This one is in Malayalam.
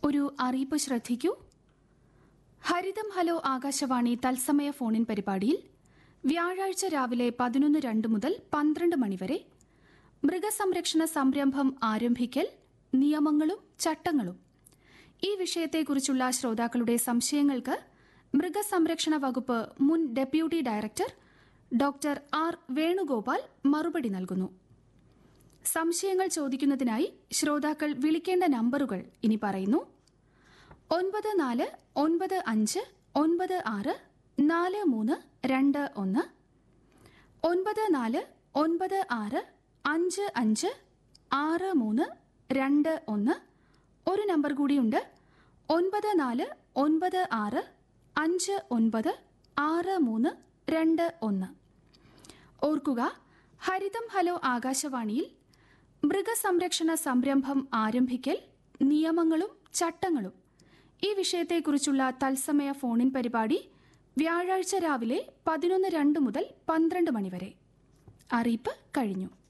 ഒരു അറിയിപ്പ് ശ്രദ്ധിക്കൂ ഹരിതം ഹലോ ആകാശവാണി തത്സമയ ഫോണിൻ പരിപാടിയിൽ വ്യാഴാഴ്ച രാവിലെ പതിനൊന്ന് രണ്ട് മുതൽ പന്ത്രണ്ട് മണിവരെ മൃഗസംരക്ഷണ സംരംഭം ആരംഭിക്കൽ നിയമങ്ങളും ചട്ടങ്ങളും ഈ വിഷയത്തെക്കുറിച്ചുള്ള ശ്രോതാക്കളുടെ സംശയങ്ങൾക്ക് മൃഗസംരക്ഷണ വകുപ്പ് മുൻ deputy director doctor R Venugopal മറുപടി നൽകുന്നു സംശയങ്ങൾ ചോദിക്കുന്നതിനായി ശ്രോതാക്കൾ വിളിക്കേണ്ട നമ്പറുകൾ ഇനി പറയുന്നു ഒൻപത് നാല് ഒൻപത് അഞ്ച് ഒൻപത് ആറ് നാല് മൂന്ന് രണ്ട് ഒന്ന് ഒൻപത് നാല് ഒൻപത് ആറ് അഞ്ച് അഞ്ച് ആറ് മൂന്ന് രണ്ട് ഒന്ന് ഒരു നമ്പർ കൂടിയുണ്ട് ഒൻപത് നാല് ഒൻപത് ആറ് അഞ്ച് ഒൻപത് ആറ് മൂന്ന് രണ്ട് ഒന്ന് ഓർക്കുക ഹരിതം ഹലോ ആകാശവാണിയിൽ മൃഗസംരക്ഷണ സംരംഭം ആരംഭിക്കൽ നിയമങ്ങളും ചട്ടങ്ങളും ഈ വിഷയത്തെക്കുറിച്ചുള്ള തത്സമയ ഫോണിൻ പരിപാടി വ്യാഴാഴ്ച രാവിലെ പതിനൊന്ന് രണ്ട് മുതൽ പന്ത്രണ്ട് മണിവരെ അറിയിപ്പ് കഴിഞ്ഞു